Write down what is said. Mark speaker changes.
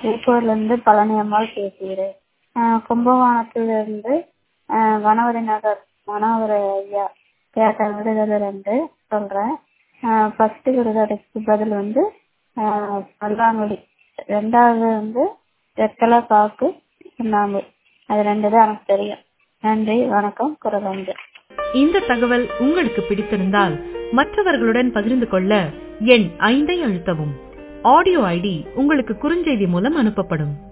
Speaker 1: திருப்பூர்லேருந்து பழனி அம்மாள் பேசுகிறேன் கும்பகோணத்திலிருந்து கணபதி நகர் மனோகர் ஐயா கேட்ட விடுதலை ரெண்டு சொல்கிறேன் ஃபஸ்ட்டு விடுதலைக்கு பதில் வந்து பல்லாங்குழி ரெண்டாவது வந்து வெத்தலை பாக்கு சுண்ணாம்பு அது ரெண்டு தான் எனக்கு தெரியும் நன்றி வணக்கம் குரலஞ்சு
Speaker 2: இந்த தகவல் உங்களுக்கு பிடித்திருந்தால் மற்றவர்களுடன் பகிர்ந்து கொள்ள எண் ஐந்தை அழுத்தவும் ஆடியோ ஐடி உங்களுக்கு குறுஞ்செய்தி மூலம் அனுப்பப்படும்